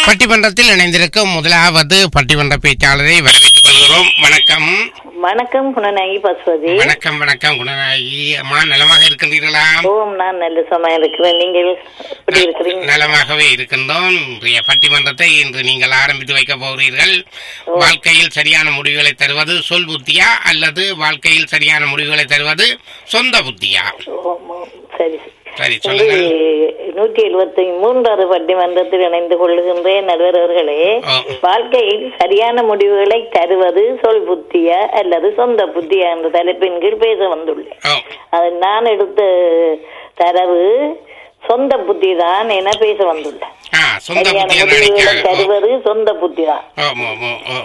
பட்டிமன்றத்தில் இணைந்திருக்கும் முதலாவது பட்டிமன்ற பேச்சாளரை வரவேற்றுக் கொள்கிறோம் வணக்கம் வணக்கம் குணநாயகி பசுவதி வணக்கம் வணக்கம் குணநாயகி அம்மா நலமாக இருக்கின்றீர்களா ஓம் நான் நல்ல சமயம் இருக்கிறேன் நீங்கள் எப்படி இருக்கிறீங்க நலமாகவே இருக்கின்றோம் இன்றைய பட்டிமன்றத்தை இன்று நீங்கள் ஆரம்பித்து வைக்க போகிறீர்கள் வாழ்க்கையில் சரியான முடிவுகளை தருவது சொல் புத்தியா அல்லது வாழ்க்கையில் சரியான முடிவுகளை தருவது சொந்த புத்தியா ஓம், ஓம். சரி சரி இன்று சொல்லுங்கள் நூற்றி எழுபத்தி மூன்றாவது பட்டிமன்றத்தில் இணைந்து கொள்ளுகின்றேன் நடுவர் அவர்களே ஓ. வாழ்க்கையில் சரியான முடிவுகளை தருவது சொல் புத்தியா அல்லது சொந்த புத்தியா என்ற தலைப்பின் கீழ் பேச வந்துள்ளேன் ஓ அது நான் எடுத்த தரவு சொந்த புத்தி தான் என பேச வந்துள்ளேன் ஆ சொந்த சரியான புத்தியா முடிவுகளை நினைக்க தருவது சொந்த புத்தி தான் ஓ ஓ ஓ ஓ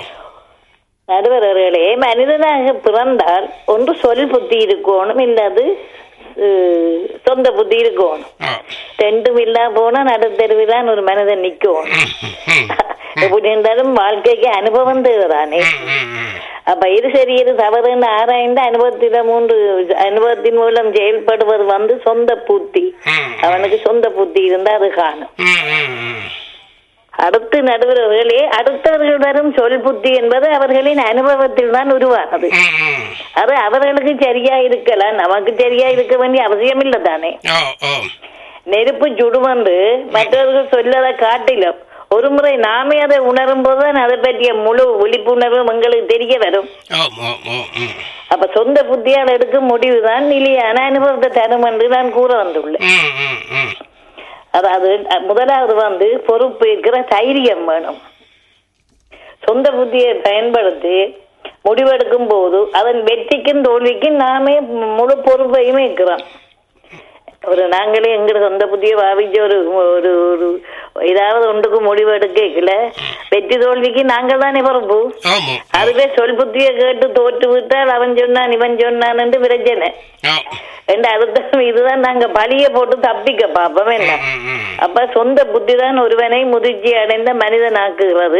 நடுவர்களே மனிதனாக பிறந்தால் ஒன்று சொல் புத்தி இருக்கணும் இல்லாது அஹ், சொந்த புத்தி இருக்கணும் ஓ ரெண்டும் இல்லா போனா நடுத்தருவிதான் ஒரு மனிதன் நிக்கணும் ம், ம், எப்படி இருந்தாலும் வாழ்க்கைக்கு அனுபவம் தேவைதானே ம், ம், ம். அப்ப இது சரி இது தவறுன்னு ஆராய்ந்து அனுபவத்தில மூன்று அனுபவத்தின் மூலம் செயல்படுவது வந்து சொந்த புத்தி ம், அவனுக்கு சொந்த புத்தி இருந்தா அது காணும் ம், ம், ம். அடுத்து நடுவர்களே அடுத்தவர்கள் வரும் சொல் புத்தி என்பது அவர்களின் அனுபவத்தில் தான் உருவானது ம், ம். அது அவர்களுக்கு சரியா இருக்கலாம் நமக்கு சரியா இருக்க வேண்டிய அவசியம் இல்லை தானே ஓ ஓ நெருப்பு சுடுவென்று மற்றவர்கள் சொல்லதை காட்டிலும் ஒரு முறை நாமே அதை உணரும் போதுதான் அதை பற்றிய முழு விழிப்புணர்வும் எங்களுக்கு தெரிய வரும் ஓ ஓ ஓ ம். அப்ப சொந்த புத்தியால் எடுக்கும் முடிவுதான் நிலையான அனுபவத்தை தரும் என்று நான் கூற வந்துள்ளேன் ம், ம், ம். அதாவது அஹ், முதலாவது வந்து பொறுப்பேற்கிற தைரியம் வேணும் சொந்த புத்தியை பயன்படுத்தி முடிவெடுக்கும் போது அதன் வெற்றிக்கும் தோல்விக்கும் நாமே முழு பொறுப்பையும் ஏற்கிறோம் ஒரு நாங்களே எங்க சொந்த புத்தியை பாவிச்சு ஒரு ஒரு ஒரு ஏதாவது ஒன்றுக்கு முடிவு எடுக்கல வெற்றி தோல்விக்கு நாங்கள் தானே பொறுப்பு ஆமா அதுவே சொல் புத்தியை கேட்டு தோற்று விட்டால் அவன் சொன்னான் இவன் சொன்னான் என்று பிரச்சனை ஓ ரெண்டு அடுத்த இதுதான் நாங்க பழிய போட்டு தப்பிக்க பாப்போம் என்ன ம், ம். அப்ப சொந்த புத்தி தான் ஒருவனை முதிர்ச்சி அடைந்த மனிதனாக்குகிறது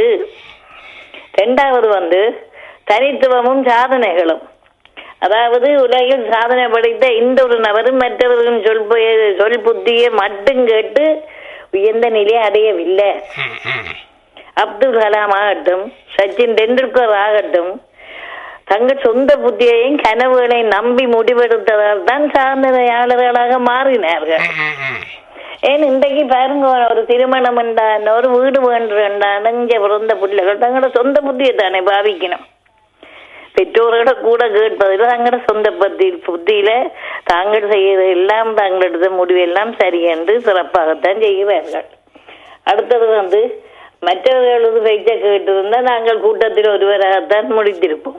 ரெண்டாவது வந்து தனித்துவமும் சாதனைகளும் அதாவது உலகில் சாதனை படைத்த இந்த ஒரு நபரும் மற்றவர்களின் சொல் பு- சொல் புத்தியை மட்டும் கேட்டு உயர்ந்த நிலையை அடையவில்லை ம், ம். அப்துல் கலாம் ஆகட்டும் சச்சின் டெண்டுல்கர் ஆகட்டும் தங்கள் சொந்த புத்தியையும் கனவுகளையும் நம்பி முடிவெடுத்ததால் தான் சாதனையாளர்களாக மாறினார்கள் ம், ம். ஏன் இன்றைக்கு பாருங்க ஒரு திருமணம் என்றான் ஒரு வீடு வேண்டான் இங்க பிறந்த பிள்ளைகள் தங்களோட சொந்த புத்தியை தானே பாவிக்கணும் பெற்றோர்களோட கூட கேட்பதில் தங்களோட சொந்த பத்தி புத்தியில தாங்கள் செய்யறது எல்லாம் தங்களோட முடிவு எல்லாம் சரி என்று சிறப்பாகத்தான் செய்கிறார்கள் அடுத்தது வந்து மற்றவர்களது பேச்ச கேட்டிருந்தா நாங்கள் கூட்டத்தில் ஒருவராகத்தான் முடித்திருப்போம்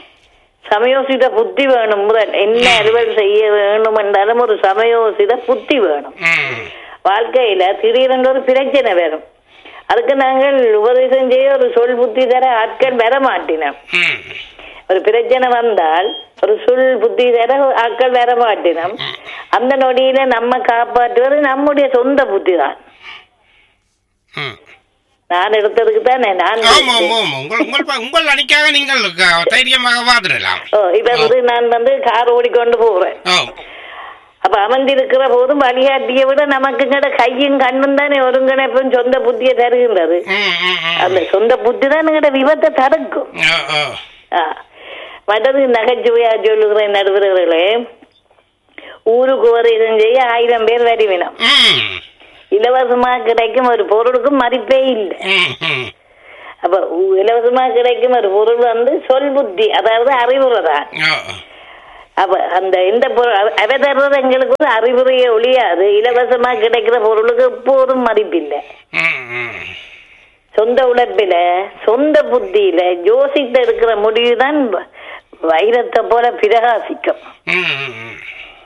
சமயோசித புத்தி வேணும் முதல் என்ன அலுவல் செய்ய வேணும் என்றாலும் ஒரு சமயோசித புத்தி வேணும் ம். வாழ்க்கையில திடீரென்று ஒரு பிரச்சனை வரும் அதுக்கு நாங்கள் உபதேசம் செய்ய ஒரு சொல் புத்தி தர ஆட்கள் வர மாட்டினோம் ம். ஒரு பிரச்சனை வந்தால் ஒரு சொல் புத்தி தர ஆட்கள் வர மாட்டினோம் அந்த நொடியில நம்ம காப்பாற்றுவது நம்முடைய சொந்த புத்தி தான் ம். நான் எடுத்ததுக்கு தானே நான் ஆமா ஆமா ஆமா. உங்கள் உங்கள் ப- உங்கள் அணிக்காக நீங்கள் க- தைரியமாக வாதிடலாம் ஓ இப்ப வந்து நான் வந்து கார் ஓடிக்கொண்டு போறேன் ஓ அப்ப அமர்ந்திருக்கிற போதும் வழிகாட்டியை விட நமக்கு கிட்ட கையும் கண்ணும் தானே ஒருங்கிணைப்பும் சொந்த புத்தியை தருகின்றது ம், ம், ம். அந்த சொந்த புத்தி தான் எங்கட விபத்தை தடுக்கும் ஓ, ஓ. ஆ. மற்றது நகைச்சுவையா சொல்லுகிறேன் நடுவர்களே ஊருக்கு ஒரு இதம் செய்ய ஆயிரம் பேர் வருவினம் ம். இலவசமா கிடைக்கும் ஒரு பொருளுக்கு மதிப்பே இல்லை ம், ம். அப்ப உ- இலவசமா கிடைக்கும் ஒரு பொருள் வந்து சொல் புத்தி அதாவது அறிவுரை தான் ஓ. அப்ப அந்த இந்த பொருள் அவ- அவ தர்றது எங்களுக்கு ஒரு அறிவுரையை ஒழியாது இலவசமா கிடைக்கிற பொருளுக்கு எப்போதும் மதிப்பில்லை ம், ம். சொந்த உழைப்பில சொந்த புத்தியில யோசித்து எடுக்கிற முடிவு தான் வைரத்தை போல பிரகாசிக்கும் ம், ம், ம்.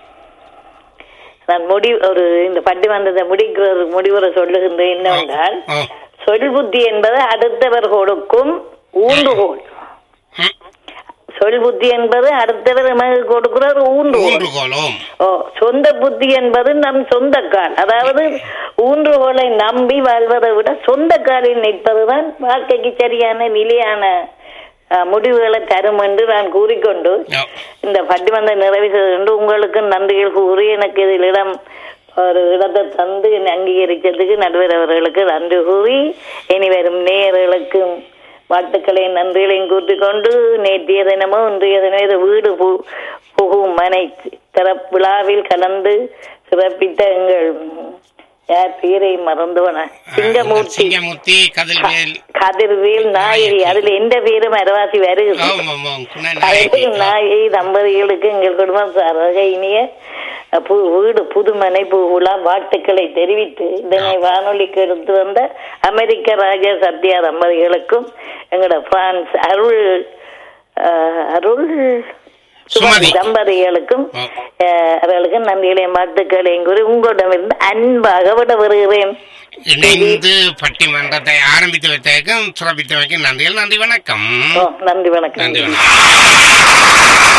நான் முடி ஒரு இந்த பட்டிமன்றத்தை முடிக்கிற ஒரு முடிவுரை சொல்லுகின்றேன் என்னவென்றால் ஓ. சொல் புத்தி என்பது அடுத்தவர் கொடுக்கும் ஊன்றுகோல் ம். சொல் புத்தி என்பது அடுத்தவர் நமக்கு கொடுக்கிற ஒரு ஊன்றுகோல் ஊன்றுகோலும் ஓ சொந்த புத்தி என்பது நம் சொந்த கால் அதாவது ஊன்றுகோலை நம்பி வாழ்வதை விட சொந்த காலில் நிற்பதுதான் வாழ்க்கைக்கு சரியான நிலையான அஹ், முடிவுகளை தரும் என்று நான் கூறிக்கொண்டு ஓ. இந்த பட்டிமன்ற நிறைவு செய்து கொண்டு உங்களுக்கு நன்றிகள் கூறி எனக்கு இதில் இடம் ஒரு இடத்தை தந்து அங்கீகரிச்சதுக்கு நடுவர் அவர்களுக்கு நன்றி கூறி இனி வரும் நேயர்களுக்கும் வாழ்த்துக்களையும் நன்றிகளையும் கூட்டிக் கொண்டு நேற்றைய தினமோ இன்றைய தினமோ இது வீடு பு- புகும் மனை திறப் விழாவில் கலந்து சிறப்பித்த எங்கள் யார் பேரை மறந்துவன சிங்கமூர்த்தி சிங்கமூர்த்தி கதிர்வேல் கதிர்வேல் நாயகி அதுல எந்த பேரும் அரவாசி வருகிறது ஆமாம் ஆமாம் குணநாயகி கதிர் நாயகி தம்பதிகளுக்கு எங்கள் குடும்பம் சார்பாக இனிய பு வீடு புதுமனை பூவிழா வாழ்த்துக்களை தெரிவித்து இதனை வானொலிக்கு எடுத்து வந்த அமெரிக்க ராஜா சத்யா தம்பதிகளுக்கும் எங்களோட பிரான்ஸ் அருள் அஹ், அருள் சுமதி. தம்பதிகளுக்கும் ஆ. அஹ், அவர்களுக்கு நன்றிகளையும் வாழ்த்துக்களையும் கூறி உங்களிடமிருந்து அன்பாக விட வருகிறேன் இணைந்து பட்டிமன்றத்தை ஆரம்பித்து வைத்ததற்கும் சிறப்பித்தமைக்கும் நன்றிகள் நன்றி வணக்கம் ஓ, நன்றி வணக்கம் நன்றி வணக்கம்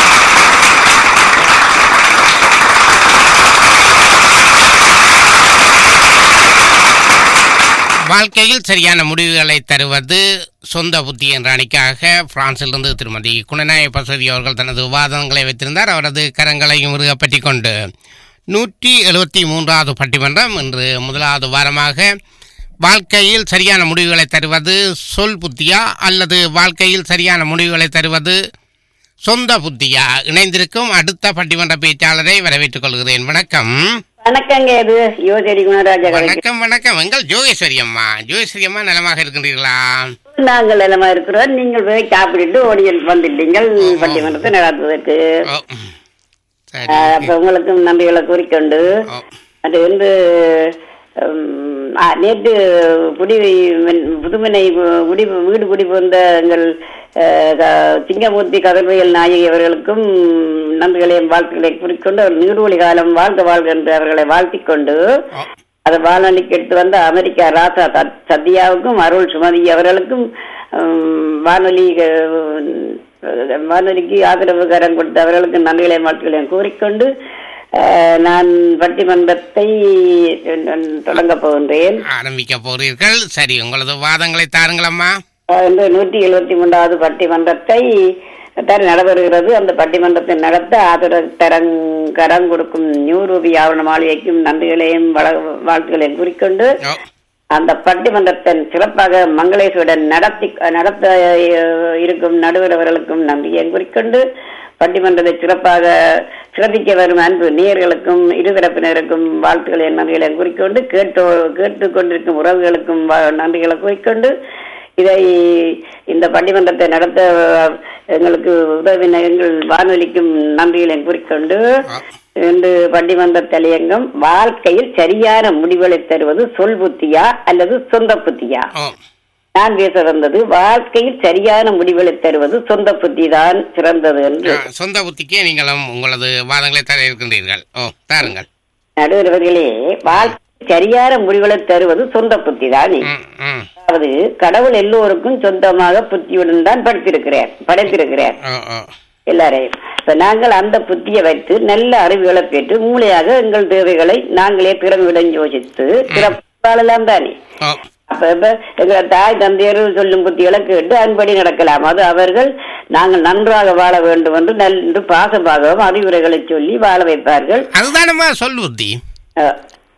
வாழ்க்கையில் சரியான முடிவுகளை தருவது சொந்த புத்தி என்ற அணிக்காக பிரான்சிலிருந்து திருமதி குணநாய பசதி அவர்கள் தனது விவாதங்களை வைத்திருந்தார் அவரது கரங்களையும் பற்றி கொண்டு நூற்றி எழுபத்தி மூன்றாவது பட்டிமன்றம் இன்று முதலாவது வாரமாக வாழ்க்கையில் சரியான முடிவுகளை தருவது சொல் புத்தியா அல்லது வாழ்க்கையில் சரியான முடிவுகளை தருவது சொந்த புத்தியா இணைந்திருக்கும் அடுத்த பட்டிமன்ற பேச்சாளரை வரவேற்றுக் கொள்கிறேன் வணக்கம் வணக்கங்க இது யோசரி குணராஜா கலைக்கு வணக்கம் வணக்கம் எங்கள் ஜோகேஸ்வரி அம்மா ஜோகேஸ்வரி அம்மா நலமாக இருக்கின்றீர்களா நாங்கள் நலமா இருக்கிறோம் நீங்கள் போய் சாப்பிட்டுட்டு ஓடி வந்துட்டீங்கள் பட்டிமன்றத்தை நடத்துவதற்கு ஓ ம். சரி ஆஹ், அப்ப உங்களுக்கும் நன்றிகளை கூறிக்கொண்டு ஓ அது வந்து உம், ஆ, நேற்று குடி புதுமனை குடி வீடு குடி வந்த எங்கள் அஹ், க- சிங்கமூர்த்தி கதர்வையல் நாயகி அவர்களுக்கும் நன்றிகளையும் வாழ்த்துக்களை குறிக்கொண்டு அவர் நீர்வழி காலம் வாழ்க வாழ்க என்று அவர்களை வாழ்த்திக் கொண்டு ஓ அதை வானொலிக்கு எடுத்து வந்த அமெரிக்கா ராசா சத்- சத்யாவுக்கும் அருள் சுமதி அவர்களுக்கும் உம், வானொலி அஹ், வானொலிக்கு ஆதரவு கரம் கொடுத்த அவர்களுக்கு நன்றிகளை வாழ்த்துக்களையும் கூறிக்கொண்டு அஹ், நான் பட்டிமன்றத்தை நான் தொடங்கப் போகின்றேன் ஆரம்பிக்க போறீர்கள் சரி உங்களது வாதங்களை தாருங்களம்மா அஹ், இந்த நூற்றி எழுபத்தி மூன்றாவது பட்டிமன்றத்தை தர நடைபெறுகிறது அந்த பட்டிமன்றத்தை நடத்த ஆதரவு தரங் கரம் கொடுக்கும் நியூ ரூபி ஆவண மாளிகைக்கும் நன்றிகளையும் வள- வாழ்த்துக்களையும் கூறிக்கொண்டு ஓ அந்த பட்டிமன்றத்தின் சிறப்பாக மங்களேஸ்வரன் நடத்தி நடத்த அஹ், இருக்கும் நடுவர் அவர்களுக்கும் நன்றியை குறிக்கொண்டு பட்டிமன்றத்தை சிறப்பாக சிறப்பிக்க வரும் அன்பு நேயர்களுக்கும் இருதரப்பினருக்கும் வாழ்த்துக்களை நன்றிகளை குறிக்கொண்டு கேட்டோ கேட்டுக்கொண்டிருக்கும் உறவுகளுக்கும் வா- நன்றிகளை குறிக்கொண்டு இதை இந்த பட்டிமன்றத்தை நடத்த அஹ், எங்களுக்கு உதவின எங்கள் வானொலிக்கும் நன்றிகளை குறிக்கொண்டு ஆ. என்று பட்டிமன்ற தலையங்கம் வாழ்க்கையில் சரியான முடிவுகளை தருவது சொல் புத்தியா அல்லது சொந்த புத்தியா ஓ நான் பேச வந்தது வாழ்க்கையில் சரியான முடிவுகளை தருவது சொந்த புத்தி தான் சிறந்தது என்று ஆ, சொந்த புத்திக்கே நீங்களும் உங்களது வாதங்களை தர இருக்கின்றீர்கள் ஓ தாருங்கள் நடுவர்களே வாழ்க்கை சரியான முடிவுகளை தருவது சொந்த புத்தி தான் ம் ம் அதாவது கடவுள் எல்லோருக்கும் சொந்தமாக புத்தியுடன் தான் படைத்திருக்கிறார் படைத்திருக்கிறார் ஓ ஓ எல்லாரையும் இப்ப நாங்கள் அந்த புத்தியை வைத்து நல்ல அறிவுகளை பெற்று மூளையாக எங்கள் தேவைகளை நாங்களே திறமையுடன் யோசித்து சிறப்பாளலாம் தானே ஓ அப்ப இப்ப எங்க தாய் தந்தையர் சொல்லும் புத்திகளை கேட்டு அன்படி நடக்கலாம் அது அவர்கள் நாங்கள் நன்றாக வாழ வேண்டும் என்று நன்று பாசமாகவும் அறிவுரைகளை சொல்லி வாழ வைப்பார்கள் அதுதானம்மா சொல் புத்தி அஹ்,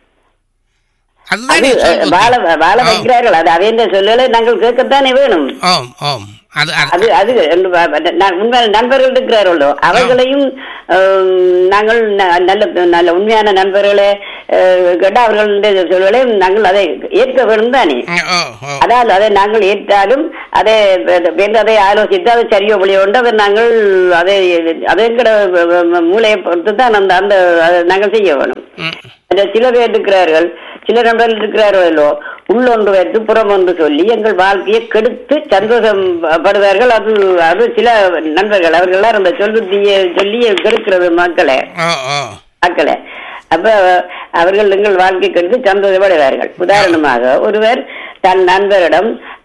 அது அதுதானே சொல் அஹ், வாழ புத்தி வாழ ஓ. வைக்கிறார்கள் அது அவைய சொல்லலை நாங்கள் கேட்கத்தானே வேணும் ஓம் ஓம் அது அது அது அது என்று பா- பா- நான் உண்மையான நண்பர்கள் இருக்கிறார்களோ அவர்களையும் ஆம், நாங்கள் ந- நல்ல நல்ல உண்மையான நண்பர்களை அஹ், கேட்டால் அவர்களுடைய சொல்களை நாங்கள் அதை ஏற்க வேண்டும் தானே ம், ஓ ஓ அதாவது அதை நாங்கள் ஏற்றாலும் அதை வேறு அதை ஆலோசித்து அதை சரியோ வழியோ உண்டு அதை நாங்கள் அதை அதை எங்கட மூளையை பொறுத்து தான் அந்த அந்த அதை நாங்கள் செய்ய வேணும் ம் அந்த சில பேர் இருக்கிறார்கள் சில நண்பர்கள் இருக்கிறார்களோ உள்ளொன்று வைத்து புறம் ஒன்று சொல்லி எங்கள் வாழ்க்கையை கெடுத்து சந்தோஷம் படுவார்கள் அது அது சில நண்பர்கள் அவர்களாம் அந்த சொல்லுத்திய சொல்லி கெடுக்கிறது மக்களை ஓ ஓ மக்களை அப்ப அவர்கள் எங்கள் வாழ்க்கை கெடுத்து சந்தோஷப்படுவார்கள் உதாரணமாக ஒருவர் தன் நண்பரிடம்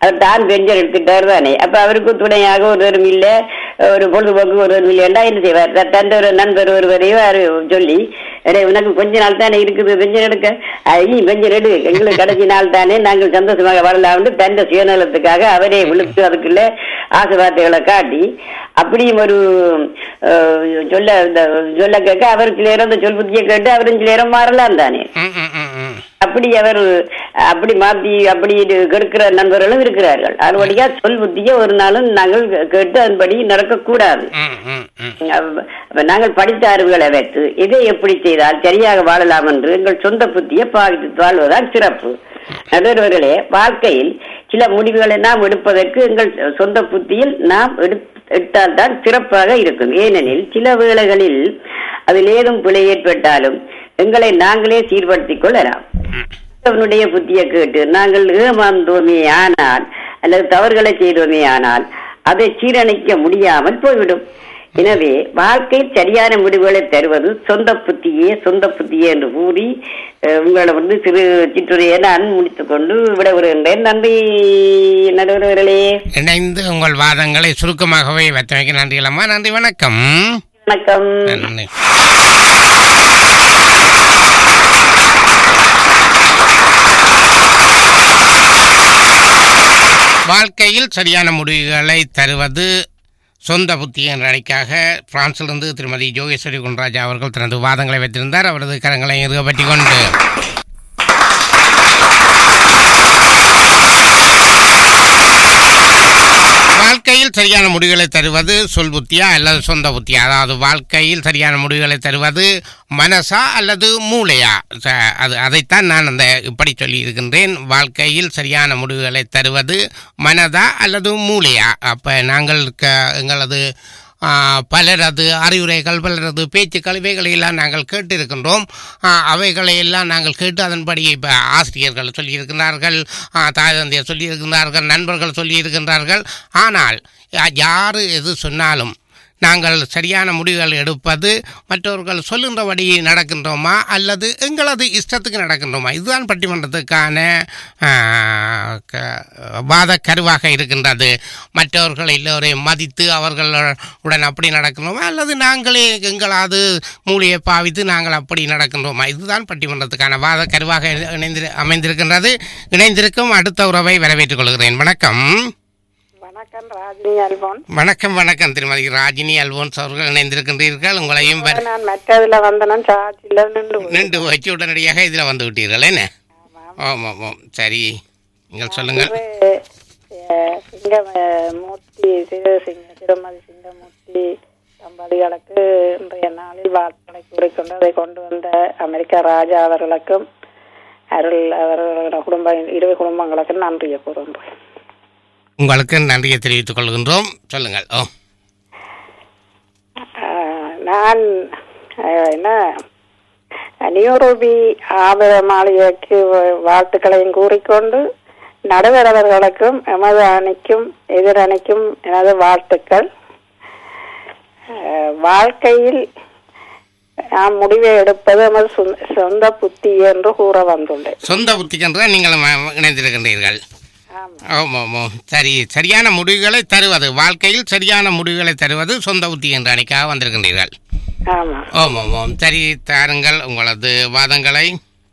அவர் தான் பெஞ்சர் எடுத்துட்டாரு தானே அப்ப அவருக்கு துணையாக ஒருவரும் இல்ல ஒரு பொழுதுபோக்கு ஒருவரும் இல்லையா என்ன செய்வார் த- தன் ஒரு நண்பர் ஒருவரையும் அவரு சொல்லி "அடே, உனக்கு கொஞ்ச நாள் தானே இருக்குது பெஞ்சர் எடுக்க ஐ பெஞ்சர் எடு எங்களுக்கு கடைசி நாள் தானே நாங்கள் சந்தோஷமாக வரலாம்னு தன் சுயநலத்துக்காக அவரே விழுத்து அதுக்குள்ள ஆசை வார்த்தைகளை காட்டி அப்படியும் ஒரு அஹ், சொல்ல இந்த சொல்ல கேட்க அவர் சில நேரம் அந்த சொல் புத்தியை கேட்டு அவரும் சில நேரம் மாறலாம் தானே ம், ம், ம், ம். அப்படி அவர் அப்படி மாத்தி அப்படி இது கெடுக்கிற நண்பர்களும் இருக்கிறார்கள் அதுபடியா சொல் புத்தியை ஒரு நாளும் நாங்கள் கேட்டு அதன்படி நடக்கக்கூடாது ம், ம், ம். அப்ப- அப்ப நாங்கள் படித்த அறிவுகளை வைத்து இதை எப்படி செய்தால் சரியாக வாழலாம் என்று எங்கள் சொந்த புத்தியை பாவித்து வாழ்வதுதான் சிறப்பு நடுவர்களே வாழ்க்கையில் சில முடிவுகளை நாம் எடுப்பதற்கு எங்கள் சொந்த புத்தியில் நாம் எடு- எடுத்தால்தான் சிறப்பாக இருக்கும் ஏனெனில் சில வேளைகளில் அதில் ஏதும் பிழை ஏற்பட்டாலும் எங்களை நாங்களே சீர்படுத்திக் கொள்ளலாம் அவனுடைய புத்தியை கேட்டு நாங்கள் ஏமாந்தோமே ஆனால் அல்லது தவறுகளை செய்தோமே ஆனால் அதை சீரணிக்க முடியாமல் போய்விடும் எனவே வாழ்க்கையில் சரியான முடிவுகளை தருவது சொந்த புத்தியே சொந்த புத்தியே என்று கூறி அஹ், உங்களை வந்து சிறு சிற்றுரையை நான் முடித்துக் கொண்டு விட வருகின்றேன் நன்றி நடுவர்களே இணைந்து உங்கள் வாதங்களை சுருக்கமாகவே வைத்தமைக்கு நன்றிகளம்மா நன்றி வணக்கம் வணக்கம் நன்றி வாழ்க்கையில் சரியான முடிவுகளை தருவது சொந்த புத்தி என்ற அணிக்காக பிரான்சிலிருந்து திருமதி ஜோகேஸ்வரி குன்ராஜா அவர்கள் தனது வாதங்களை வைத்திருந்தார் அவரது கரங்களை இறுகப்பற்றி கொண்டு வாழ்க்கையில் சரியான முடிவுகளை தருவது சொல் புத்தியா அல்லது சொந்த புத்தியா அதாவது வாழ்க்கையில் சரியான முடிவுகளை தருவது மனசா அல்லது மூளையா ச- அது அதைத்தான் நான் அந்த இப்படி சொல்லி இருக்கின்றேன் வாழ்க்கையில் சரியான முடிவுகளை தருவது மனதா அல்லது மூளையா அப்ப நாங்கள் க- எங்களது ஆ, பலரது அறிவுரைகள் பலரது பேச்சுக்கள் இவைகளை எல்லாம் நாங்கள் கேட்டிருக்கின்றோம் ஆ, அவைகளை எல்லாம் நாங்கள் கேட்டு அதன்படி இப்போ ஆசிரியர்கள் சொல்லியிருக்கிறார்கள் ஆ, தாய் தந்தையர் சொல்லியிருக்கிறார்கள் நண்பர்கள் சொல்லியிருக்கின்றார்கள் ஆனால் யா- யாரு எது சொன்னாலும் நாங்கள் சரியான முடிவுகள் எடுப்பது மற்றவர்கள் சொல்லுன்றபடி நடக்கின்றோமா அல்லது எங்களது இஷ்டத்துக்கு நடக்கின்றோமா இதுதான் பட்டிமன்றத்துக்கான ஆ, க- வாத கருவாக இருக்கின்றது மற்றவர்கள் எல்லோரையும் மதித்து அவர்களுடன் அப்படி நடக்கின்றோமா அல்லது நாங்களே எங்களாவது மூலியை பாவித்து நாங்கள் அப்படி நடக்கின்றோமா இதுதான் பட்டிமன்றத்துக்கான வாத கருவாக இணைந்து அமைந்திருக்கின்றது இணைந்திருக்கும் அடுத்த உறவை வரவேற்றுக் கொள்கிறேன் வணக்கம் வணக்கம் ராஜினி அல்போன் வணக்கம் வணக்கம் திருமதி ராஜினி அல்வோன்ஸ் அவர்கள் இணைந்திருக்கின்றீர்கள் உங்களையும் வர- நான் மற்றதுல வந்தனும் சார்ஜில் நின்று போய். நின்று வச்சு உடனடியாக இதில் வந்து விட்டீர்கள் என்ன ஆமாம் ஆமாம் சரி நீங்கள் சொல்லுங்கள் இது, அஹ், சிங்க அஹ், மூர்த்தி சிறு சிங்க திருமதி சிங்கமூர்த்தி தம்பதிகளுக்கு இன்றைய நாளில் வாழ்த்துக்களை கூறிக்கொண்டு அதை கொண்டு வந்த அமெரிக்க ராஜா அவர்களுக்கும் அருள் அவர்களோட குடும்ப இரு குடும்பங்களுக்கும் நன்றியை கூறுகிறேன் உங்களுக்கு நன்றியை தெரிவித்துக் கொள்கின்றோம் சொல்லுங்கள் ஓ ஆஹ், நான் ஆஹ், என்ன நியூரூபி ஆபர மாளிகைக்கு வ- வாழ்த்துக்களையும் கூறிக்கொண்டு நடுவர் அவர்களுக்கும் எமது அணிக்கும் எதிரணிக்கும் எனது வாழ்த்துக்கள் ஆஹ், வாழ்க்கையில் நாம் முடிவை எடுப்பது எமது சொந்த- சொந்த புத்தி என்று கூற வந்துள்ளேன் சொந்த புத்திக்கென்ற நீங்கள் ம- இணைந்திருக்கின்றீர்கள் ஆமாம் ஆமாம் ஆமாம் சரி சரியான முடிவுகளை தருவது வாழ்க்கையில் சரியான முடிவுகளை தருவது சொந்த புத்தி என்ற அணிக்காக வந்திருக்கின்றீர்கள் ஆமாம் ஆமாம் ஆமாம் சரி தாருங்கள் உங்களது வாதங்களை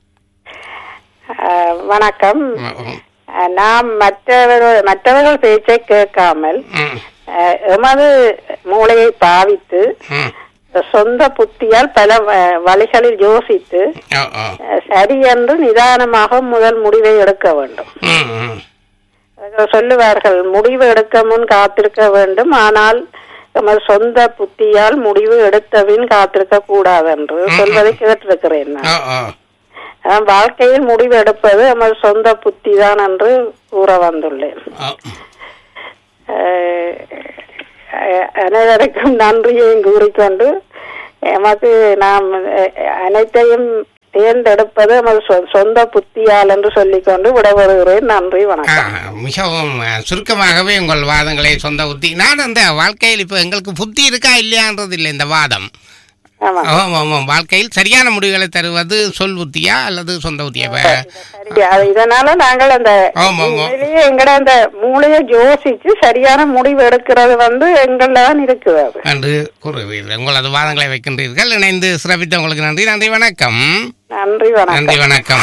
ஆஹ், வணக்கம் ஆ, ஆ. ஆஹ், நாம் மற்றவர்கள் மற்றவர்கள் பேச்சை கேட்காமல் ம், அஹ், எமது மூளையை பாவித்து ம். சொந்த புத்தியால் பல வ- வழிகளில் யோசித்து ஓ, ஓ. அஹ், சரியென்று நிதானமாக முதல் முடிவை எடுக்க வேண்டும் ம், ம். அவர்கள் சொல்லுவார்கள் முடிவு எடுக்க முன் காத்திருக்க வேண்டும் ஆனால் எமது சொந்த புத்தியால் முடிவு எடுத்தபின் காத்திருக்க கூடாது என்று சொல்வதை கேட்டிருக்கிறேன் நான் ஓ, ஓ. அஹ், வாழ்க்கையில் முடிவு எடுப்பது எமது சொந்த புத்தி தான் என்று கூற வந்துள்ளேன் ஓ. அஹ் அஹ் அனைவருக்கும் நன்றியையும் கூறிக்கொண்டு எமக்கு நாம் அஹ், அனைத்தையும் தேர்ந்தெடுப்பது நமது சொ- சொந்த புத்தியால் என்று சொல்லிக்கொண்டு விடைபெறுகிறேன் நன்றி ஆ, வணக்கம் மிகவும் அ, சுருக்கமாகவே உங்கள் வாதங்களை சொந்த புத்தி நான் அந்த வாழ்க்கையில் இப்போ எங்களுக்கு புத்தி இருக்கா இல்லையான்றது இல்லை இந்த வாதம் ஆமா ஆமாம் ஆமாம் வாழ்க்கையில் சரியான முடிவுகளை தருவது சொல் புத்தியா அல்லது சொந்த புத்தியா இப்ப, சரி அது இதனால நாங்கள் அந்த ஆமா, ஆமா. உண்மையிலேயே எங்கட அந்த மூளைய யோசிச்சு சரியான முடிவு எடுக்கிறது வந்து எங்கள்ல தான் இருக்குது அது என்று கூறுவீர்கள் உங்களது வாதங்களை வைக்கின்றீர்கள் இணைந்து சிறப்பித்த உங்களுக்கு நன்றி நன்றி வணக்கம் நன்றி வணக்கம் நன்றி வணக்கம்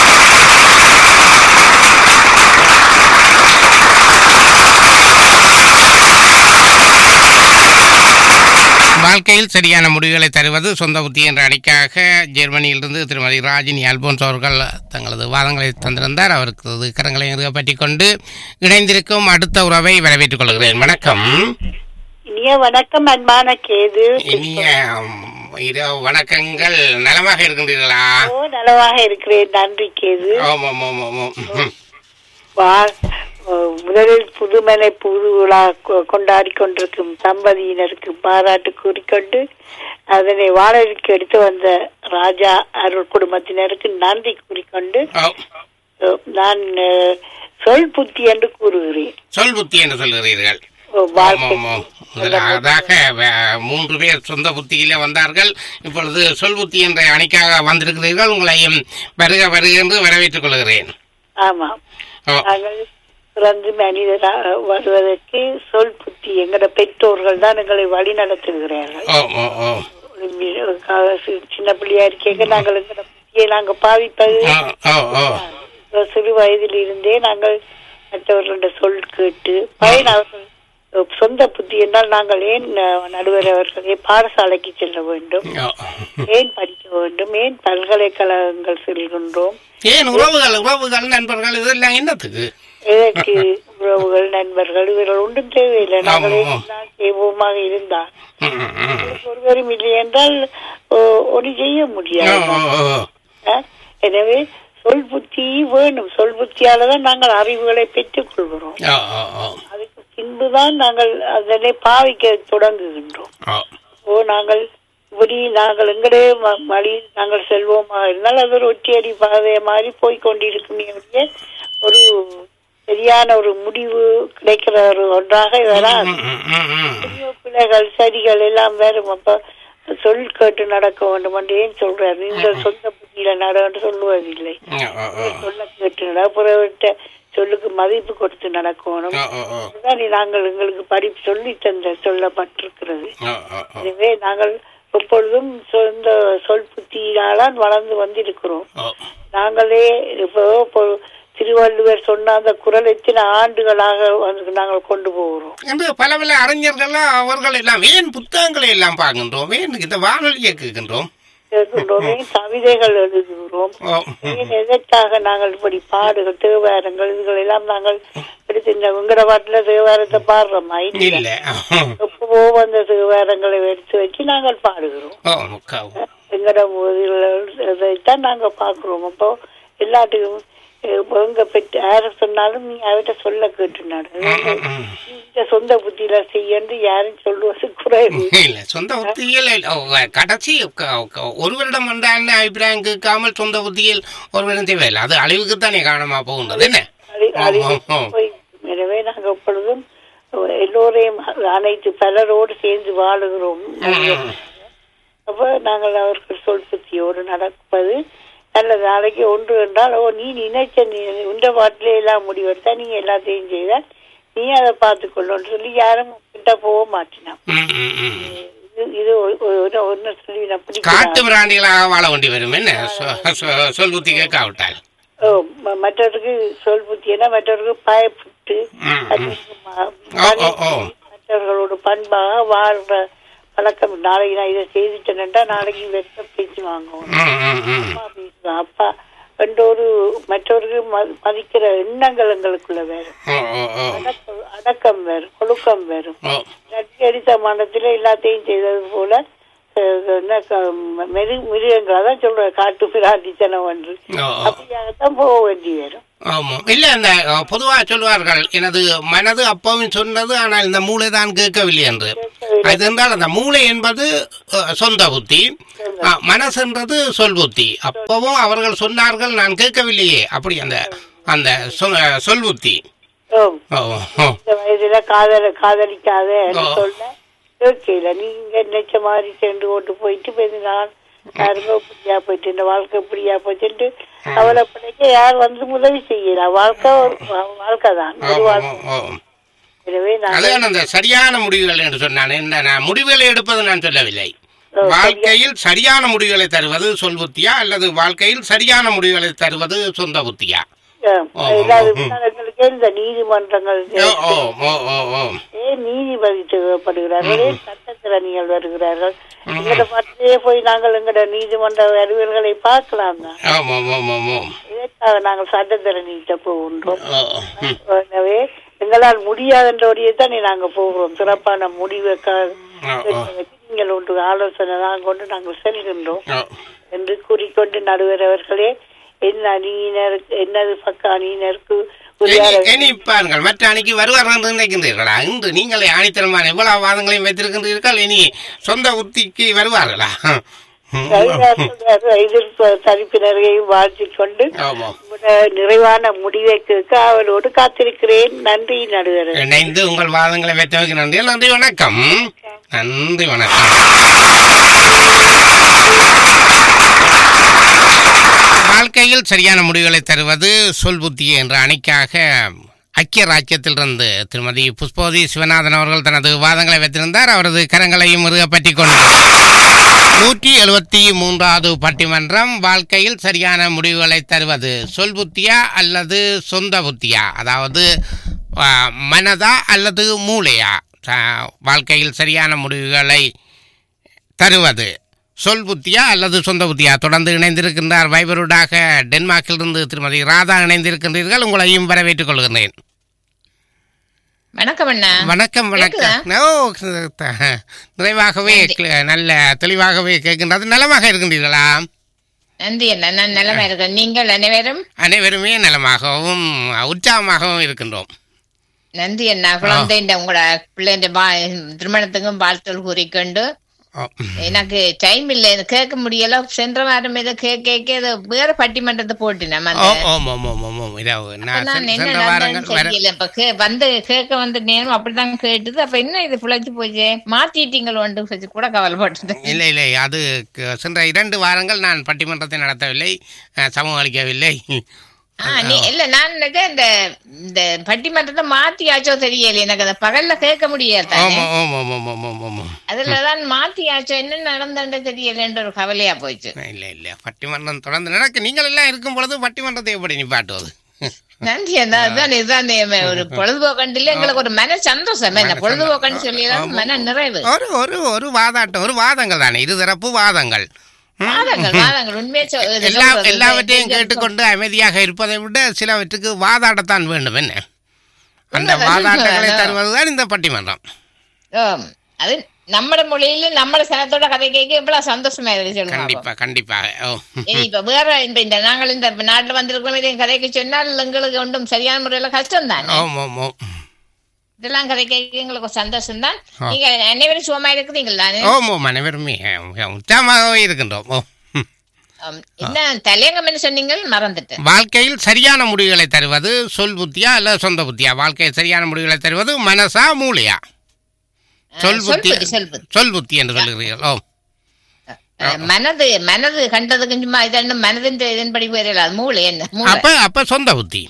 வாழ்க்கையில் சரியான முடிவுகளை தருவது சொந்த புத்தி என்ற அணிக்காக ஜெர்மனியிலிருந்து திருமதி ராஜினி அல்போன்ஸ் அவர்கள் தங்களது வாதங்களை தந்திருந்தார் அவருக்கு கரங்களை பற்றி கொண்டு இணைந்திருக்கும் அடுத்த உறவை வரவேற்றுக் கொள்கிறேன் வணக்கம் இனிய வணக்கம் அன்பான கேது இனிய உம், இரவு வணக்கங்கள் நலமாக இருக்கின்றீர்களா ஓ நலமாக இருக்கிறேன் நன்றி கேது ஆமாம் ஆமாம் ஆமாம் வா- அஹ் முதலில் புதுமனை புது விழா கொ- கொண்டாடி கொண்டிருக்கும் தம்பதியினருக்கு பாராட்டு கூறிக்கொண்டு அதனை வாழவிற்கு எடுத்து வந்த ராஜா அருள் குடும்பத்தினருக்கு நன்றி கூறிக்கொண்டு ஓ, அஹ் நான் அஹ், சொல் புத்தி என்று கூறுகிறேன் சொல் புத்தி என்று சொல்கிறீர்கள் ஓ, வாழ்க்கை ஆமாம், ஆமாம். முதலாவதாக வே- மூன்று பேர் சொந்த புத்தியிலே வந்தார்கள் இப்பொழுது சொல் புத்தி என்ற அணிக்காக வந்திருக்கிறீர்கள் உங்களையும் வருக வருக என்று வரவேற்றுக் கொள்கிறேன் ஆமாம் ஓ, நாங்கள் பிறந்து மனிதராக வருவதற்கு சொல் புத்தி எங்களோட பெற்றோர்கள் தான் எங்களை வழி நடத்துகிறார்கள் ஓ, ஓ, ஓ. சின்ன பிள்ளையா இருக்கேங்க நாங்கள் எங்களோட புத்தியை நாங்க பாவிப்பது ஓ, ஓ, ஓ. சிறு வயதில் இருந்தே நாங்கள் மற்றவர்களுடைய சொல் கேட்டு பயன் அவர்கள் சொந்த புத்தி என்றால் நாங்கள் ஏன் அஹ், நடுவர் அவர்களே பாடசாலைக்கு செல்ல வேண்டும் ஓ. ஏன் படிக்க வேண்டும் ஏன் பல்கலைக்கழகங்கள் செல்கின்றோம் ஏன் உறவுகள் உறவுகள் நண்பர்கள் இதெல்லாம் என்னத்துக்கு எதற்கு உறவுகள் நண்பர்கள் இவர்கள் ஒன்றும் தேவையில்லை நாங்கள் ஆமா. எல்லாம் செய்வோமாக இருந்தால் ம், ம், ம். ஒருவரும் இல்லை என்றால் ஒன்று செய்ய ஓ, முடியாது ஓ, ஓ. அஹ், எனவே சொல் புத்தி வேணும் சொல் புத்தியால தான் நாங்கள் அறிவுகளை பெற்றுக் கொள்கிறோம் ஓ, ஓ, ஓ. அதுக்கு பின்புதான் நாங்கள் அதனை பாவிக்க தொடங்குகின்றோம் ஓ. ஓ நாங்கள் இப்படி நாங்கள் எங்களே ம- வழி நாங்கள் செல்வோமாக இருந்தால் அது ஒரு ஒற்றையடி பாதைய மாதிரி போய் கொண்டிருக்குமே ஒழிய ஒரு சரியான ஒரு முடிவு கிடைக்கிற ஒரு ஒன்றாக வராது ம், ம், ம், ம். எத்தனையோ பிள்ளைகள் சரிகள் எல்லாம் வரும் அப்ப சொல் கேட்டு நடக்க வேண்டும் என்று ஏன் சொல்றாரு நீங்கள் சொந்த புத்தியில நடன்னு சொல்லுவதில்லை ஓ, ஓ, ஓ. சொல்ல கேட்டு நட பிறவிட்ட சொல்லுக்கு மதிப்பு கொடுத்து நடக்கணும் ஓ, ஓ, ஓ. அதுதான் நாங்கள் எங்களுக்கு படிப்பு சொல்லி தந்த சொல்லப்பட்டிருக்கிறது ஓ, ஓ, ஓ. எனவே நாங்கள் எப்பொழுதும் சொந்த சொல் புத்தியினால்தான் வளர்ந்து வந்திருக்கிறோம் ஓ. நாங்களே இப்போ இப்போ திருவள்ளுவர் சொன்ன அந்த குரல் எத்தனை ஆண்டுகளாக வந்து நாங்கள் கொண்டு போகிறோம் என்று பல பல அறிஞர்கள் அவர்கள் எல்லாம் ஏன் புத்தகங்களை எல்லாம் பார்க்கின்றோம் ஏன் இந்த வானொலியை கேட்கின்றோம் கேட்கின்றோம் ஏன் கவிதைகள் எழுதுகிறோம் ஓ. ஏன் எதற்காக நாங்கள் இப்படி பாடுகள் தேவாரங்கள் இதுகள் எல்லாம் நாங்கள் எடுத்து இந்த உங்கள பாட்டுல தேவாரத்தை பாடுறோமா இல்லை இல்ல எப்பவோ வந்த தேவாரங்களை எடுத்து வச்சு நாங்கள் பாடுகிறோம் ஓ முக்காவு எங்கட இதைத்தான் நாங்க பாக்குறோம் அப்போ எல்லாத்துக்கும் இப்போ எங்க பெற்று யார சொன்னாலும் நீ அவர்கிட்ட சொல்ல கேட்டுனாரு இந்த சொந்த புத்தியில செய்யன்னு யாரும் சொல்லுவது குறைவு இல்ல சொந்த புத்தியில் ஓ, கடைசி க- க- ஒருவரிடம் வந்தால் அபிப்பிராயம் கேட்காமல் சொந்த புத்தியில் ஒருவரிடம் தேவையில்லை அது அழிவுக்கு தானே காரணமா போகின்றது என்ன அழி- அழிவு ஆமாம். போய் எனவே நாங்க எப்பொழுதும் எல்லோரையும் அனைத்து பலரோடு சேர்ந்து வாழுகிறோம் ம். அப்ப நாங்கள் அவர்கள் சொல் புத்தியோடு நடப்பது நல்ல நாளைக்கு ஒன்று என்றால் ஓ நீ நினைச்ச நீ உண்ட பாட்டிலே எல்லாம் முடிவெடுத்தா நீ எல்லாத்தையும் செய்தால் நீ அதை பார்த்துக்கொள்ளுன்னு சொல்லி யாரும் கிட்ட போக மாட்டினான் ம், ம், ம். இது இது ஒரு- ஒரு- ஒன்னு சொல்லி நான் காட்டு பிடிக்கிறேன் பிராணிகளாக வாழ வேண்டி வரும் என்ன சொ- சொ- சொல் புத்தி கேட்காவிட்டால் ஓ ம- மற்றவருக்கு சொல் புத்தினா மற்றவருக்கு பயப்பட்டு ம், ம். அதுக்கு ம- ஓ, ஓ, ஓ. மற்றவர்களோட பண்பாக வாழ்ற பழக்கம் நாளைக்கு நான் இதை செய்துட்டேன்டா நாளைக்கு வெட்ட பேச்சு வாங்குவோம் ம், ம், ம். அம்மா பேசுவேன் அப்பா என்ற ஒரு மற்றவர்கள் ம- மதிக்கிற எண்ணங்கள் எங்களுக்குள்ள வேறு ஓ, ஓ, ஓ. அடக்கம் அடக்கம் வேறு ஒழுக்கம் வேறு ஓ. நட்டி அடித்த மனத்துல எல்லாத்தையும் செய்தது போல அஹ், என்ன க- மிரு மிருகங்களா தான் சொல்றேன் காட்டு பிராண்டித்தனம் ஒன்று ஓ, ஓ. அப்படியாகத்தான் போக வேண்டி வரும் ஆமாம் இல்ல இந்த அஹ், பொதுவா சொல்வார்கள் எனது மனது அப்பவும் சொன்னது ஆனால் இந்த மூளை தான் கேட்கவில்லை என்று அது என்றால் அந்த மூளை என்பது அஹ், சொந்த புத்தி அஹ், மனசென்றது சொல் புத்தி அப்பவும் அவர்கள் சொன்னார்கள் நான் கேட்கவில்லையே அப்படி அந்த அந்த சொ- அஹ், சொல் புத்தி ஓ, ஓ, ஓ. இந்த வயதுல காதல காதலிக்காத என்று ஓ. சொல்ல கேட்கல நீங்க நினைச்ச மாதிரி சென்று கொண்டு போயிட்டு போய் நான் யாருங்க இப்படியா போயிட்டு இந்த வாழ்க்கை இப்படியா போச்சுட்டு கவலைப்படைக்க யார் வந்து உதவி செய்யல வாழ்க்கை ஒரு வாழ்க்கை தான் ஒரு ஓ, வாழ்க்கை ஓ, ஓ. எனவே நான் அதுதான் அந்த சரியான முடிவுகள் என்று சொன்னான் என்ன நான் முடிவுகளை எடுப்பது நான் சொல்லவில்லை ஓ, வாழ்க்கையில் சரியான முடிவுகளை தருவது சொல் புத்தியா அல்லது வாழ்க்கையில் சரியான முடிவுகளை தருவது சொந்த புத்தியா ஓ, எல்லாரும் ம். எங்களுக்கு இந்த நீதிமன்றங்கள் ஓ ஓ ஓ ஓ ஓ ஏன் நீதிபதி தேவைப்படுகிறார்கள் ஏன் சட்டத்திறனிகள் வருகிறார்கள் எங்கட பற்றியே போய் நாங்கள் எங்கட நீதிமன்ற அறிவியல்களை பார்க்கலாம் தான் ஆம் ஆம் ஆம் ஆம் ஆம் இதற்காக நாங்கள் சட்டத்திறனிட்ட போகின்றோம் ஓ ஓ, ம். எனவே எங்களால் முடியாதன்றபடியே தானே நாங்க போகிறோம் சிறப்பான முடிவுக்காக ஓ, ஓ. நீங்கள் ஒன்று ஆலோசனை தான் கொண்டு நாங்கள் செல்கின்றோம் ஓ. என்று கூறிக்கொண்டு நடுவர் அவர்களே என்ன அணியினருக்கு என்னது பக்க அணியினருக்கு உரியார இனி- இனி பாருங்கள் மற்ற அணிக்கு வருவார்கள் என்று நினைக்கின்றீர்களா இன்று நீங்களே ஆணித்தரமான எவ்வளவு வாதங்களையும் வைத்திருக்கின்றீர்கள் இனி சொந்த உத்திக்கு வருவார்களா எதிர்ப்பு தரப்பினரையும் வாழ்த்திக் கொண்டு ஆமாம் உங்களோட நிறைவான முடிவை கேட்க அவரோடு காத்திருக்கிறேன் நன்றி நடுவர் இணைந்து உங்கள் வாதங்களை வைத்தமைக்கு நன்றி நன்றி வணக்கம் நன்றி வணக்கம் வாழ்க்கையில் சரியான முடிவுகளை தருவது சொல் புத்தி என்ற அணிக்காக ஐக்கிய ராஜ்யத்திலிருந்து திருமதி புஷ்பவதி சிவநாதன் அவர்கள் தனது வாதங்களை வைத்திருந்தார் அவரது கரங்களையும் முருக பற்றி கொண்டு நூற்றி எழுபத்தி மூன்றாவது பட்டிமன்றம் வாழ்க்கையில் சரியான முடிவுகளை தருவது சொல் புத்தியா அல்லது சொந்த புத்தியா அதாவது ஆ, மனதா அல்லது மூளையா ஆ, வாழ்க்கையில் சரியான முடிவுகளை தருவது சொல் புத்தியா அல்லது சொந்த புத்தியா தொடர்ந்து இணைந்திருக்கின்றார் வைபருடாக டென்மார்க்கிலிருந்து திருமதி ராதா இணைந்திருக்கின்றீர்கள் உங்களையும் வரவேற்றுக் கொள்கின்றேன் வணக்கம் அண்ணா வணக்கம் வணக்கம் ஓ த- நிறைவாகவே க்ள- நல்ல தெளிவாகவே கேட்கின்றது நலமாக இருக்கின்றீர்களா நன்றி அண்ணா நான் நிலைமை இருக்கேன் நீங்கள் அனைவரும் அனைவருமே நலமாகவும் உற்சாகமாகவும் இருக்கின்றோம் நன்றி அண்ணா குழந்தை இந்த உங்களோட பிள்ளைங்க திருமணத்துக்கும் வாழ்த்தல் கூறிக்கொண்டு ஓ, எனக்கு டைம் இல்லை இது கேட்க முடியல சென்ற வாரம் இதை கேட்க கேட்க இது வேற பட்டிமன்றத்தை போட்டினோம் ஓ, அந்த ஓம் ஓம் ஓம் ஓம் ஓம் இரவு அப்ப நான் நான் சென்ற- என்ன சென்ற வாரங்கள் நடந்ததுன்னு வர தெரியல இப்ப கே- வந்து கேட்க வந்த நேரம் அப்படிதான் கேட்டுது அப்ப என்ன இது பிழைச்சு போச்சு மாத்திட்டீங்களோ சொல்லி கூட கவலைப்பட்டுட்டேன் இல்லை இல்லை அது க- சென்ற இரண்டு வாரங்கள் நான் பட்டிமன்றத்தை நடத்தவில்லை அஹ், சமூகம் அளிக்கவில்லை ஆ, நீ இல்ல நான் நினைக்க இந்த இந்த பட்டிமன்றத்தை மாத்தியாச்சோ தெரியல எனக்கு அதை பகல்ல கேட்க முடியாது தானே. ஆமாம் ஆமாம் ஆமாம் ஆமாம் ஆமாம் அதுலதான் மாத்தியாச்சோ என்ன நடந்தது தெரியலன்ற ஒரு கவலையா போச்சு இல்லை இல்லை பட்டிமன்றம் தொடர்ந்து நடக்கு நீங்கள் எல்லாம் இருக்கும் பொழுது பட்டிமன்றத்தை எப்படி நிப்பாட்டுவது நன்றி அண்ணா அதுதான் இதுதான் என் ஒரு பொழுதுபோக்கண்டில எங்களுக்கு ஒரு மன சந்தோஷம் என்ன பொழுதுபோக்கன்னு சொல்லி மன நிறைவு ஒரு ஒரு ஒரு வாதாட்டம் ஒரு வாதங்கள் தானே இருதரப்பு வாதங்கள் ம்? வாதங்கள் வாதங்கள் உண்மையே சொ- இது எல்லா சொல்றது. எல்லாவற்றையும் இது- கேட்டுக்கொண்டு அமைதியாக இருப்பதை விட சிலவற்றுக்கு வாதாடத்தான் வேண்டும் என்ன அந்த உண்மைதான், வாதாட்டங்களை உண்மைதான். தருவதுதான் இந்த பட்டிமன்றம் ஆம். அது நம்மட மொழியில நம்மட சனத்தோட கதை கேட்க இவ்வளவு சந்தோஷமா இருக்கு சொல்லுங்க கண்டிப்பா கண்டிப்பாக ஓ இனி இப்ப வேற இப்ப இந்த நாங்கள் இந்த நாட்டுல வந்திருக்கிறோம் இதை கதைக்கு சொன்னால் எங்களுக்கு ஒன்றும் சரியான முறையில கஷ்டம் தான் ஓம் ஓம் ஓம் இதெல்லாம் கதை கேட்க எங்களுக்கு ஒரு சந்தோஷம் தான் நீங்க அனைவரும் சுகமா இருக்கிறீங்களா ஓம் ஓம் அனைவருமே அஹ், உற்சாகமாகவே இருக்கின்றோம் ஓ ம். ஆம். என்ன தலையங்கம் என்ன சொன்னீங்க மறந்துட்டேன் வாழ்க்கையில் சரியான முடிவுகளை தருவது சொல் புத்தியா அல்ல சொந்த புத்தியா வாழ்க்கையில் சரியான முடிவுகளை தருவது மனசா மூளையா சொல் புத்தி சொல்புத்தி சொல்புத்தி சொல் புத்தி என்று சொல்லுகிறீர்கள் ஓ அஹ், மனது மனது கண்டதுக்கு சும்மா இதன்னு மனதின் இதன்படி போயிடல அது மூளை என்ன மூளை அப்ப அப்ப சொந்த புத்தி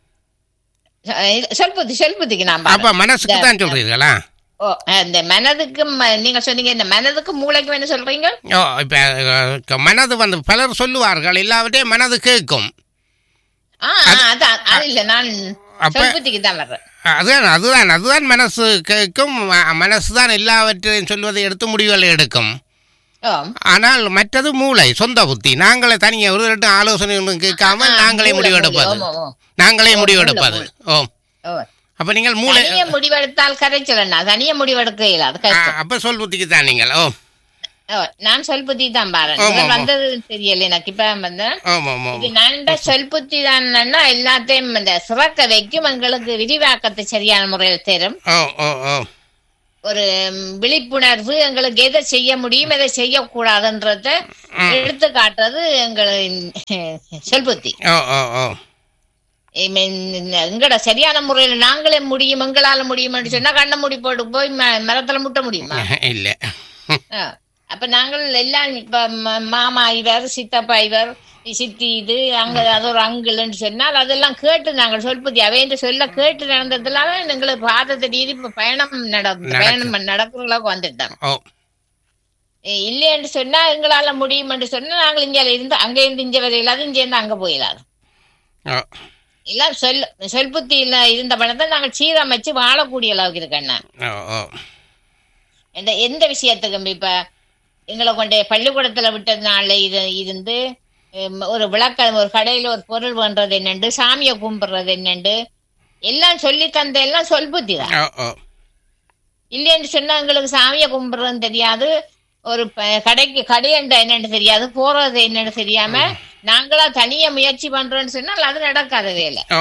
அஹ், சொல்புத்தி சொல்புத்திக்கு நான் அப்ப மனசுக்கு தான் சொல்றீர்களா ஓ இந்த மனதுக்கு ம- நீங்க சொன்னீங்க இந்த மனதுக்கு மூளைக்கும் என்ன சொல்றீங்க ஓ இப்ப அஹ், மனது வந்து பலர் சொல்லுவார்கள் எல்லாவற்றையும் மனது கேட்கும் ஆ ஆ, அது அது இல்ல நான் அப்ப- சொல்புத்திக்கு தான் வர்றேன் அதுதான் அதுதான் அதுதான் மனசு கேட்கும் மனசு தான் எல்லாவற்றையும் சொல்வதை எடுத்து முடிவுகளை எடுக்கும் ஓ ஆனால் மற்றது மூளை சொந்த புத்தி நாங்களே தனியாக ஒரு ரெண்டு ஆலோசனை ஒன்றும் கேட்காமல் ஆ, நாங்களே மூளை, முடிவெடுப்பது மூளை, ஓ, ஓ. நாங்களே ஓ, முடிவெடுப்பது ஓ ஓ அப்ப நீங்கள் மூளை தனிய முடிவெடுத்தால் கரைச்சலண்ணா தனிய முடிவெடுக்க இயலாது ஆ, கஷ்டம் அப்ப சொல் புத்திக்கு தான் நீங்கள் ஓ ஓ, நான் சொல் புத்தி தான் பாரு ஆமா, முதல் ஆமா. வந்தது தெரியல எனக்கு இப்ப வந்தேன் ஆமாம் ஆமாம் இது நான் சொல் புத்தி தான் எல்லாத்தையும் இந்த சிறக்க வைக்கும் எங்களுக்கு விரிவாக்கத்தை சரியான முறையில் தரும் ஓ ஓ ஓ ஒரு ம், விழிப்புணர்வு எங்களுக்கு எதை செய்ய முடியும் எதை செய்யக்கூடாதுன்றத எடுத்து காட்டுறது எங்களின் சொல் புத்தி ஓ ஓ ஓ I mean, எங்கட சரியான முறையில நாங்களே முடியும் எங்களால முடியும்னு சொன்னா கண்ண மூடி போட்டு போய் ம- மரத்துல முட்ட முடியுமா இல்ல ஆ. அப்ப நாங்கள் எல்லாம் இப்ப ம- மாமா இவர் சித்தப்பா இவர் சித்தி இது அங்க அது ஒரு அங்குலன்னு சொன்னால் அதெல்லாம் கேட்டு நாங்கள் சொல்பதி அவைஎன்று சொல்ல கேட்டு நடந்ததுனால எங்களுக்கு பாதத்தை ரீதி இப்ப பயணம் நட பயணம் நடக்கிறவங்களுக்கு வந்துட்டோம் ஓ இல்லைன்னு சொன்னா எங்களால முடியும் என்று சொன்னா நாங்கள் இங்க இருந்து அங்க இருந்து இங்க வரையிலாது இங்க இருந்து அங்க போயிடாது ஓ எல்லாம் சொல் சொல்புத்தியில இருந்த பணத்தை நாங்கள் சீரமைச்சு வாழக்கூடிய அளவுக்கு இருக்கண்ணா ஓ ஓ எந்த எந்த விஷயத்துக்கும் இப்ப எங்களை கொண்டு பள்ளிக்கூடத்துல விட்டதுனால இது இருந்து ஹம், ஒரு விளக்க ஒரு கடையில ஒரு பொருள் பண்றது என்னண்டு சாமியை கும்பிடுறது என்னண்டு எல்லாம் சொல்லி தந்த எல்லாம் சொல் புத்தி தான் ஓ ஓ இல்லைன்னு சொன்னா எங்களுக்கு சாமியை கும்பிடுறதுன்னு தெரியாது ஒரு ப- கடைக்கு கடையண்ட என்னன்னு தெரியாது போறது என்னன்னு தெரியாம நாங்களா தனியா முயற்சி பண்றோம்னு சொன்னால் அது நடக்காத வேலை ஓ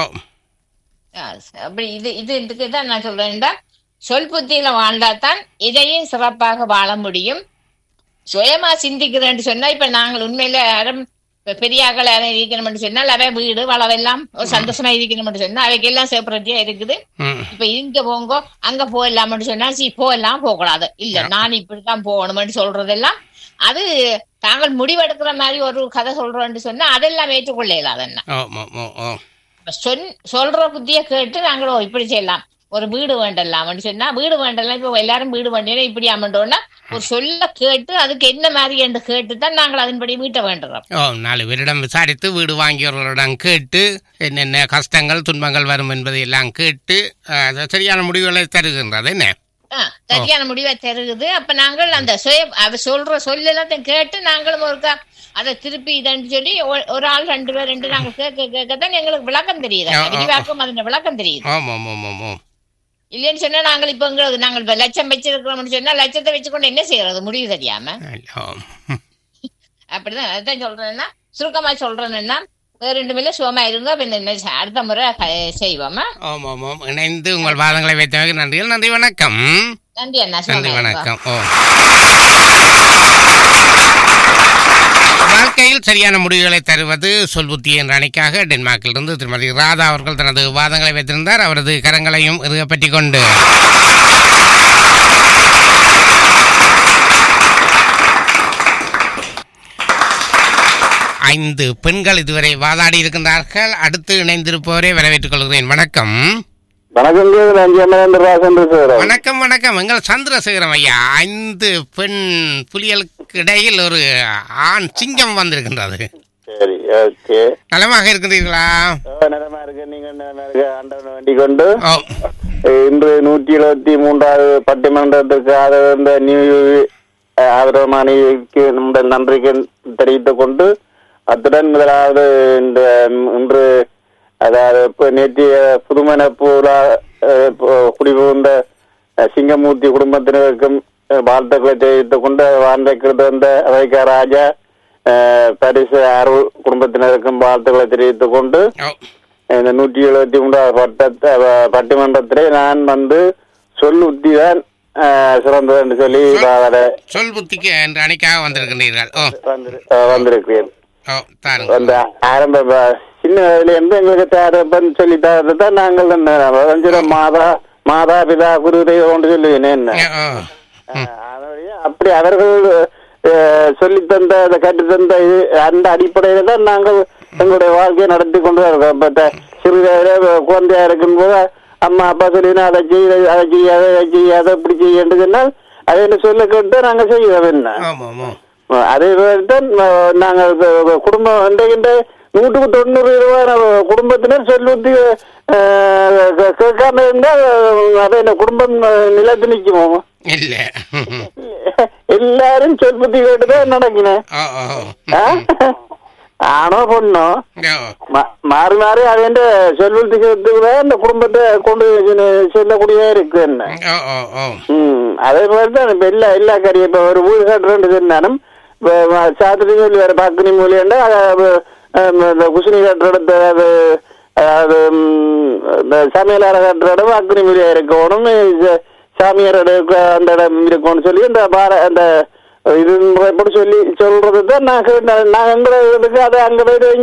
ஆ, அப்படி இது இது இதுக்கு தான் நான் சொல்றேன்டா சொல் புத்தியில வாழ்ந்தாதான் இதையும் சிறப்பாக வாழ முடியும் சுயமா சிந்திக்கிறேன்னு சொன்னா இப்ப நாங்கள் உண்மையில யாரும் இப்ப பெரியாக்கள் யாரும் இருக்கணும்னு சொன்னால் அவை வீடு வளவெல்லாம் ஒரு சந்தோஷமா இருக்கணும்னு சொன்னா அவைக்கு எல்லாம் சேப்பரத்தியா இருக்குது ம் இப்ப இங்க போங்க அங்க போயிடலாம்னு சொன்னா சி போகலாம் போகக்கூடாது இல்ல நான் இப்படித்தான் போகணும்னு சொல்றதெல்லாம் அது தாங்கள் முடிவெடுக்கிற மாதிரி ஒரு கதை சொல்றோம்னு சொன்னா அதெல்லாம் ஏற்றுக்கொள்ள இயலாதன்னா ஓ ஓ ஓ ஓ இப்ப சொன் சொல்ற புத்திய கேட்டு நாங்களோ இப்படி செய்யலாம் ஒரு வீடு வேண்டலாம்னு சொன்னா வீடு வேண்டலாம் இப்ப எல்லாரும் வீடு வேண்டினா இப்படி அமண்டோம்னா ஒரு சொல்ல கேட்டு அதுக்கு என்ன மாதிரி என்று கேட்டு தான் நாங்கள் அதன்படி வீட்டை வேண்டுறோம் ஓ நாலு பேரிடம் விசாரித்து வீடு வாங்கியவர்களிடம் கேட்டு என்னென்ன கஷ்டங்கள் துன்பங்கள் வரும் என்பதை எல்லாம் கேட்டு அஹ், சரியான முடிவுகளை தருகின்றது என்ன ஆ, சரியான முடிவை தருகுது அப்ப நாங்கள் அந்த சுய அவ சொல்ற சொல்லெல்லாம் கேட்டு நாங்களும் ஒருக்கா அதை திருப்பி இதன்னு சொல்லி ஒ- ஒரு ஆள் ரெண்டு பேர் ரெண்டு நாங்க கேட்க கேட்கத்தான் எங்களுக்கு விளக்கம் தெரியுது ஆ, ஆ, அந்த விரிவாக்கம் அதன் விளக்கம் தெரியுது ஓம் ஓம் ஓம் ஓம் ஓம் இல்லைன்னு சொன்னா நாங்கள் இப்ப எங்களுக்கு நாங்கள் இப்ப லட்சம் வச்சிருக்கிறோம்னு சொன்னா லட்சத்தை வச்சுக்கொண்டு என்ன செய்யறது முடிவு தெரியாம ஓம் அப்படிதான் அதான் சொல்றேன்னா சுருக்கமா சொல்றேன்னா வேற ரெண்டு மேல சுகமா இருந்தா பின்ன என்ன செ- அடுத்த முறை க- செய்வோமா ஓம் ஓம் ஓம் இணைந்து உங்கள் வாதங்களை வைத்தவங்க நன்றிகள் நன்றி வணக்கம் நன்றி அண்ணா நன்றி சுகமா இருங்க. வணக்கம் ஓ வாழ்க்கையில் சரியான முடிவுகளை தருவது சொல்புத்தி என்ற அணிக்காக டென்மார்க்கிலிருந்து திருமதி ராதா அவர்கள் தனது வாதங்களை வைத்திருந்தார் அவரது கரங்களையும் இறுக பற்றிக் கொண்டு ஐந்து பெண்கள் இதுவரை வாதாடி இருக்கின்றார்கள் அடுத்து இணைந்திருப்பவரை வரவேற்றுக் கொள்கிறேன் வணக்கம் வணக்கம் நான் ஜெயமேந்திரராஜன் பேசுகிறேன் வணக்கம் வணக்கம் எங்கள் சந்திரசேகரம் ஐயா ஐந்து பெண் புலிகளுக்கு இடையில் ஒரு ஆண் சிங்கம் வந்திருக்கின்றது சரி ஓகே நலமாக இருக்கின்றீர்களா நிலமா இருக்கு நீங்க நிலமா இருக்க ஆண்டவனை வேண்டிக் கொண்டு ஓ இன்று நூற்றி இருபத்தி மூன்றாவது பட்டிமன்றத்திற்கு ஆதரந்த நியூ ஆதரவானிக்கு நம்முடைய நன்றிக்கு தெரிவித்துக் கொண்டு அத்துடன் முதலாவது இந்த இன்று அதாவது இப்ப நேற்றைய புதுமண பூரா குடிபுகுந்த அஹ், சிங்கமூர்த்தி குடும்பத்தினருக்கும் அஹ், வாழ்த்துக்களை தெரிவித்துக் கொண்டு வாழ்ந்தைக்கிறது வந்த வைகா ராஜா அஹ், பரிசு அருள் குடும்பத்தினருக்கும் வாழ்த்துக்களை தெரிவித்துக் கொண்டு ஓ இந்த நூற்றி எழுபத்தி மூன்றாவது பட்டத்தை அஹ், பட்டிமன்றத்திலே நான் வந்து சொல் உத்தி தான் அஹ், சிறந்தது என்று சொல்லி வாதாட சொல் புத்திக்கு என்ற அணிக்காக வந்திருக்கின்றீர்கள் ஓ வந்து- அஹ், வந்திருக்கிறேன் ஓ தாருங்க அந்த ஆரம்ப ப- சின்ன வயதுல இருந்து எங்களுக்கு தேரப்பன் சொல்லி தரது தான் நாங்கள் தான் அதான் சொல்ல மாதா மாதா பிதா குரு தெய்வம் சொல்லுவேன் என்ன ஓ அஹ், அதனாலயே அப்படி அவர்கள் அஹ், சொல்லித் தந்த அந்த கற்றுத் தந்த இது அந்த அடிப்படையில தான் நாங்கள் எங்களுடைய வாழ்க்கையை நடத்தி கொண்டு இருக்கோம் இப்ப த- சிறு வயதுல குழந்தையா இருக்கும்போது அம்மா அப்பா சொல்லினா அதை செய்ய அதை செய்யாத அதை செய்யாத இப்படி செய்யன்னு சொன்னால் அதை என்ன சொல்ல கேட்டு நாங்கள் செய்வோம் என்ன ஆமாம் ஆமாம் அதே மாதிரி தான் அஹ், நாங்கள் கு- குடும்பம் இன்றைக்கு நூற்றுக்கு தொண்ணூறு ரூபாய் குடும்பத்தினர் சொல்லுத்தி கேட்காம இருந்தால் அதை என்ன குடும்பம் அஹ், நிலைத்து நிற்குமோ இல்லை எல்லாரும் சொல்புத்தி கேட்டுதான் நடக்கினேன் ஓ ஓ ஆ? ஆணோ பொண்ணோ ஓ மா- மாறி மாறி அவன் சொல்வத்துக்கு கேட்டுதான் இந்த குடும்பத்தை கொண்டு செல்ல- செல்லக்கூடியதா இருக்கு என்ன ஓ ஓ ஓ ம் அதே மாதிரி தான் இப்ப எல்லா எல்லா கறியும் இப்ப ஒரு வீடு கட்டுறேன்னு சொன்னாலும் சாத்திரி சொல்லி வேற பாக்கினி மூலியண்டா இந்த குசினி கட்டுற இடத்த அது அது ம், இந்த சமையலறை கட்டுற இடம் அக்னி மூலியா இருக்கணும் ச- சாமியார் இடம் அந்த இடம் இருக்கணும்னு சொல்லி இந்த பார அந்த இது எப்படி சொல்லி சொல்றது தான் நான் கேட்டேன். நான் எங்களை இதுக்கு அதை அங்க போயிட்டு